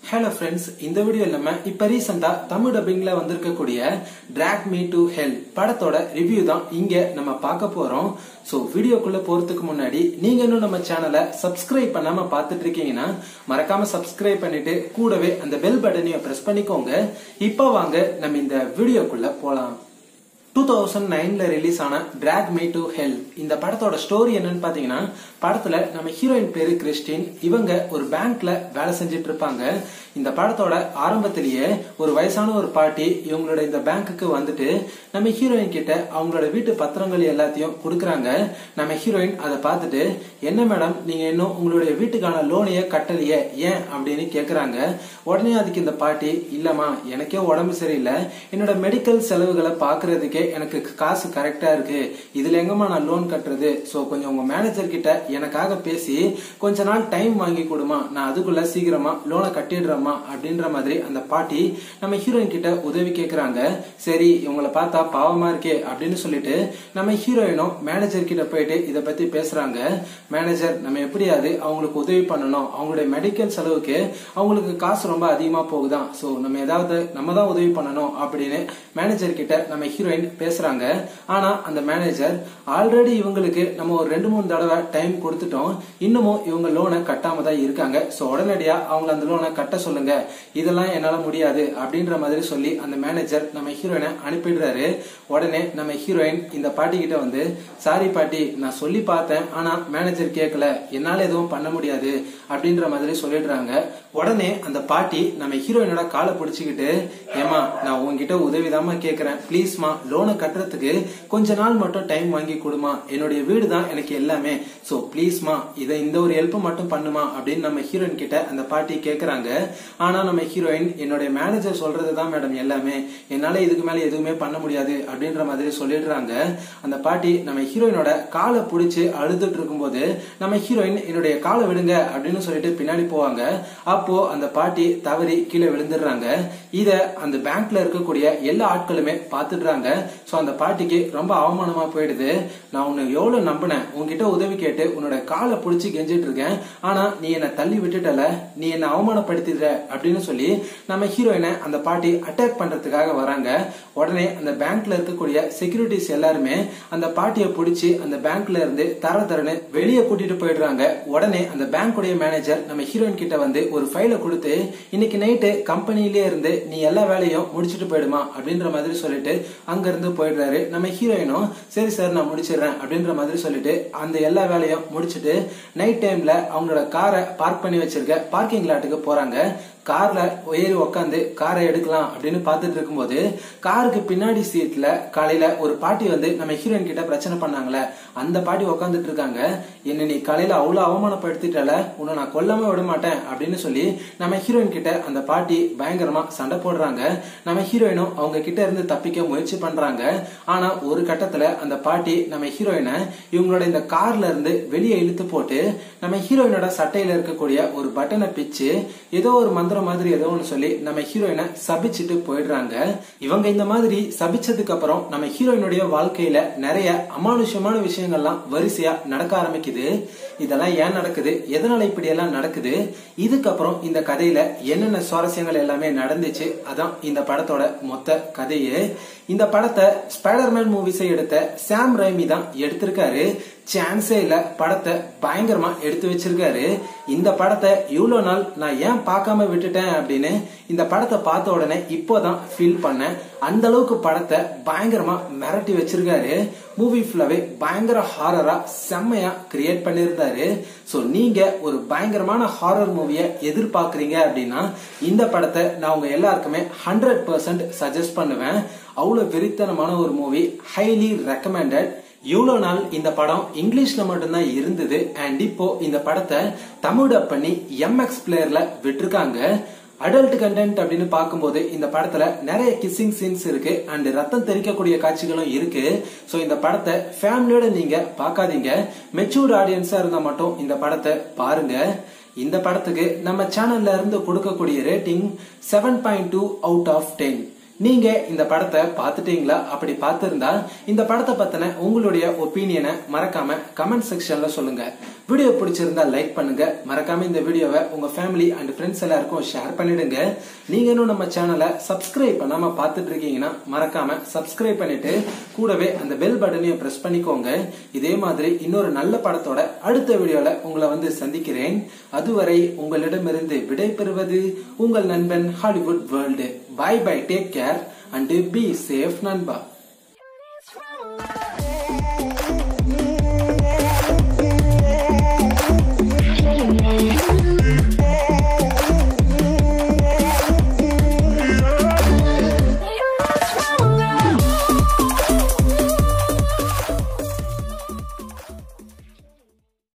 Hello friends இந்த video நம்ம இப்ப ரீசெண்டா தமிழ் டப்பிங்ல வந்திருக்கக்கூடிய டிராக் மீ டு ஹெல் படத்தோட ரிவ்யூ தான் இங்க நம்ம பார்க்க போறோம் சோ வீடியோக்குள்ள போறதுக்கு முன்னாடி நீங்க இன்னும் நம்ம சேனலை சப்ஸ்கிரைப் பண்ணாம பார்த்துட்டு இருக்கீங்கன்னா மறக்காம சப்ஸ்கிரைப் பண்ணிட்டு கூடவே அந்த பெல் பட்டனையும் பிரஸ் பண்ணிக்கோங்க இப்போ வாங்க நம்ம இந்த வீடியோக்குள்ள போலாம் டூ தௌசண்ட் நைன்ல ரிலீஸ் ஆன டிராக் மீ டு ஹெல் இந்த படத்தோட ஸ்டோரி என்னன்னு பாத்தீங்கன்னா படத்துல நம்ம ஹீரோயின் பேரு கிறிஸ்டின் இவங்க ஒரு பேங்க்ல வேலை செஞ்சுட்டு இருப்பாங்க இந்த படத்தோட ஆரம்பத்திலேயே ஒரு வயசான ஒரு பாட்டி இவங்களோட இந்த பேங்க்குக்கு வந்துட்டு நம்ம ஹீரோயின் கிட்ட அவங்களோட வீட்டு பத்திரங்கள் எல்லாத்தையும் கொடுக்குறாங்க நம்ம ஹீரோயின் அதை பார்த்துட்டு என்ன மேடம் நீங்க இன்னும் உங்களுடைய வீட்டுக்கான லோனையே கட்டலையே ஏன் அப்படின்னு கேக்குறாங்க உடனே அதுக்கு இந்த பாட்டி இல்லம்மா எனக்கே உடம்பு சரியில்லை என்னோட மெடிக்கல் செலவுகளை பாக்குறதுக்கே எனக்கு காசு கரெக்டா இருக்கு இதுல எங்கம்மா நான் லோன் கட்டுறது சோ கொஞ்சம் உங்க மேனேஜர் கிட்ட எனக்காக பேசி கொஞ்ச நாள் டைம் வாங்கி கொடுமா நான் அதுக்குள்ள சீக்கிரமா லோனை கட்டிடுறேம்மா அப்படின்ற மாதிரி அந்த பாட்டி நம்ம ஹீரோயின் கிட்ட உதவி கேக்குறாங்க சரி இவங்களை பார்த்தா பாவமா இருக்கே அப்படின்னு சொல்லிட்டு நம்ம ஹீரோயினும் மேனேஜர் கிட்ட போயிட்டு இத பத்தி பேசுறாங்க மேனேஜர் நம்ம எப்படியாவது அவங்களுக்கு உதவி பண்ணணும் அவங்களுடைய மெடிக்கல் செலவுக்கு அவங்களுக்கு காசு ரொம்ப அதிகமா போகுதான் சோ நம்ம ஏதாவது நம்ம தான் உதவி பண்ணணும் அப்படின்னு மேனேஜர் கிட்ட நம்ம ஹீரோயின் பேசுறாங்க ஆனா அந்த மேனேஜர் ஆல்ரெடி இவங்களுக்கு நம்ம ஒரு ரெண்டு மூணு தடவை டைம் கொடுத்துட்டோம் இன்னமும் இவங்க லோனை கட்டாம தான் இருக்காங்க சோ உடனடியா அவங்க அந்த லோனை கட்ட சொல்லுங்க இதெல்லாம் என்னால முடியாது அப்படின்ற மாதிரி சொல்லி அந்த மேனேஜர் நம்ம ஹீரோயினை அனுப்பிடுறாரு உடனே நம்ம ஹீரோயின் இந்த பாட்டி கிட்ட வந்து சாரி பாட்டி நான் சொல்லி பார்த்தேன் ஆனா மேனேஜர் கேட்கல என்னால எதுவும் பண்ண முடியாது அப்படின்ற மாதிரி சொல்லிடுறாங்க உடனே அந்த பாட்டி நம்ம ஹீரோயினோட காலை பிடிச்சுக்கிட்டு ஏமா நான் உங்ககிட்ட உதவிதாம்மா கேக்குறேன் ப்ளீஸ்மா லோனை கட்டுறதுக்கு கொஞ்ச நாள் மட்டும் டைம் வாங்கி கொடுமா என்னுடைய வீடு தான் எனக்கு எல்லாமே சோ ப்ளீஸ்மா இதை இந்த ஒரு ஹெல்ப் மட்டும் பண்ணுமா அப்படின்னு நம்ம ஹீரோயின் கிட்ட அந்த பாட்டி கேக்குறாங்க ஆனா நம்ம ஹீரோயின் என்னுடைய மேனேஜர் சொல்றதுதான் மேடம் எல்லாமே என்னால இதுக்கு மேல எதுவுமே பண்ண முடியாது அப்படின்ற மாதிரி சொல்லிடுறாங்க அந்த பாட்டி நம்ம ஹீரோயினோட காலை பிடிச்சு அழுதுட்டு இருக்கும்போது நம்ம ஹீரோயின் என்னுடைய காலை விடுங்க அப்படின்னு சொல்லிட்டு பின்னாடி போவாங்க அப்போ அந்த பாட்டி தவறி கீழே விழுந்துடுறாங்க இத அந்த பேங்க்ல இருக்கக்கூடிய எல்லா ஆட்களுமே பாத்துடுறாங்க சோ அந்த பாட்டிக்கு ரொம்ப அவமானமா போயிடுது நான் உன்னை எவ்வளவு நம்பினேன் உன்கிட்ட உதவி கேட்டு உன்னோட காலை பிடிச்சி கெஞ்சிட்டு இருக்கேன் ஆனா நீ என்ன தள்ளி விட்டுட்டல நீ என்ன அவமானப்படுத்திடுற அப்படின்னு சொல்லி நம்ம ஹீரோயினை அந்த பாட்டி அட்டாக் பண்றதுக்காக வராங்க உடனே அந்த பேங்க்ல இருக்கக்கூடிய செக்யூரிட்டிஸ் எல்லாருமே அந்த பாட்டியை பிடிச்சி அந்த பேங்க்ல இருந்து தர தரன்னு வெளியே கூட்டிட்டு போயிடுறாங்க உடனே அந்த பேங்க்குடைய மேனேஜர் நம்ம ஹீரோயின் கிட்ட வந்து ஒரு ஃபைலை கொடுத்து இன்னைக்கு நைட்டு கம்பெனிலேயே இருந்து நீ எல்லா வேலையும் முடிச்சுட்டு போயிடுமா அப்படின்ற மாதிரி சொல்லிட்டு அங்க இருந்து போயிடுறாரு நம்ம ஹீரோயினும் சரி சார் நான் முடிச்சிடுறேன் அப்படின்ற மாதிரி சொல்லிட்டு அந்த எல்லா வேலையும் முடிச்சுட்டு நைட் டைம்ல அவங்களோட காரை பார்க் பண்ணி வச்சிருக்க பார்க்கிங் லாட்டுக்கு போறாங்க கார்ல ஏறி உக்காந்து காரை எடுக்கலாம் அப்படின்னு பாத்துட்டு இருக்கும்போது காருக்கு பின்னாடி சீட்ல காலையில ஒரு பாட்டி வந்து நம்ம ஹீரோயின் கிட்ட பிரச்சனை பண்ணாங்களே அந்த பாட்டி உக்காந்துட்டு இருக்காங்க என்ன நீ காலையில அவ்வளவு அவமானப்படுத்திட்டல உன்னை நான் கொல்லாம விட மாட்டேன் அப்படின்னு சொல்லி நம்ம ஹீரோயின் கிட்ட அந்த பாட்டி பயங்கரமா சண்டை போடுறாங்க நம்ம ஹீரோயினும் அவங்க கிட்ட இருந்து தப்பிக்க முயற்சி பண்றாங்க ஆனா ஒரு கட்டத்துல அந்த பாட்டி நம்ம ஹீரோயினை இவங்களோட இந்த கார்ல இருந்து வெளியே இழுத்து போட்டு நம்ம ஹீரோயினோட சட்டையில இருக்கக்கூடிய ஒரு பட்டனை பிச்சு ஏதோ ஒரு மந்திரம் மாதிரி ஏதோ ஒன்று சொல்லி நம்ம ஹீரோயினை சபிச்சுட்டு போயிடுறாங்க இவங்க இந்த மாதிரி சபிச்சதுக்கு அப்புறம் நம்ம ஹீரோயினுடைய வாழ்க்கையில நிறைய அமானுஷமான விஷயங்கள்லாம் வரிசையா நடக்க ஆரம்பிக்குது இதெல்லாம் ஏன் நடக்குது எதனால இப்படி எல்லாம் நடக்குது இதுக்கப்புறம் இந்த கதையில என்னென்ன சுவாரஸ்யங்கள் எல்லாமே நடந்துச்சு அதான் இந்த படத்தோட மொத்த கதையே இந்த படத்தை ஸ்பைடர்மேன் மூவிஸை எடுத்த சாம் ரைமி தான் எடுத்திருக்காரு சான்ஸே இல்ல படத்தை பயங்கரமா எடுத்து வச்சிருக்காரு இந்த படத்தை இவ்வளவு நாள் நான் ஏன் பார்க்காம விட்டுட்டேன் அப்படின்னு இந்த படத்தை பார்த்த உடனே இப்போதான் ஃபீல் பண்ணேன் அந்த அளவுக்கு படத்தை பயங்கரமா மிரட்டி வச்சிருக்காரு மூவி ஃபுல்லாவே பயங்கர ஹாரரா செம்மையா கிரியேட் பண்ணியிருந்தாரு சோ நீங்க ஒரு பயங்கரமான ஹாரர் மூவியை எதிர்பார்க்கறீங்க அப்படின்னா இந்த படத்தை நான் உங்க எல்லாருக்குமே ஹண்ட்ரட் பர்சன்ட் சஜஸ்ட் பண்ணுவேன் அவ்வளவு வெறித்தனமான ஒரு மூவி ஹைலி ரெக்கமெண்டட் இவ்வளவு நாள் இந்த படம் இங்கிலீஷ்ல மட்டும்தான் இருந்தது அண்ட் இப்போ இந்த படத்தை தமிழ் டப் பண்ணி எம்எக்ஸ் பிளேயர்ல விட்டுருக்காங்க அடல்ட் கண்டென்ட் அப்படின்னு பார்க்கும்போது இந்த படத்துல நிறைய கிஸ்ஸிங் சீன்ஸ் இருக்கு அண்ட் ரத்தம் தெரிக்கக்கூடிய காட்சிகளும் இருக்கு சோ இந்த படத்தை ஃபேமிலியோட நீங்க பார்க்காதீங்க மெச்சூர்ட் ஆடியன்ஸா இருந்தா மட்டும் இந்த படத்தை பாருங்க இந்த படத்துக்கு நம்ம சேனல்ல இருந்து கொடுக்கக்கூடிய rating seven point two out of ten நீங்க இந்த படத்தை பார்த்துட்டீங்களா அப்படி பார்த்திருந்தா இந்த படத்தை பத்தின உங்களுடைய ஒப்பீனியனை மறக்காம கமெண்ட் செக்ஷன்ல சொல்லுங்க வீடியோ பிடிச்சிருந்தா லைக் பண்ணுங்க மறக்காம இந்த வீடியோவை உங்க ஃபேமிலி அண்ட் ஃப்ரெண்ட்ஸ் எல்லாருக்கும் ஷேர் பண்ணிடுங்க நீங்க இன்னும் நம்ம சேனலை சப்ஸ்கிரைப் பண்ணாம பார்த்துட்டு இருக்கீங்கன்னா மறக்காம சப்ஸ்கிரைப் பண்ணிட்டு கூடவே அந்த பெல் பட்டனையும் பிரஸ் பண்ணிக்கோங்க இதே மாதிரி இன்னொரு நல்ல படத்தோட அடுத்த வீடியோல உங்களை வந்து சந்திக்கிறேன் அதுவரை உங்களிடமிருந்து விடை பெறுவது உங்கள் நண்பன் Hollywood World bye bye take care and be safe நண்பா It's wrong.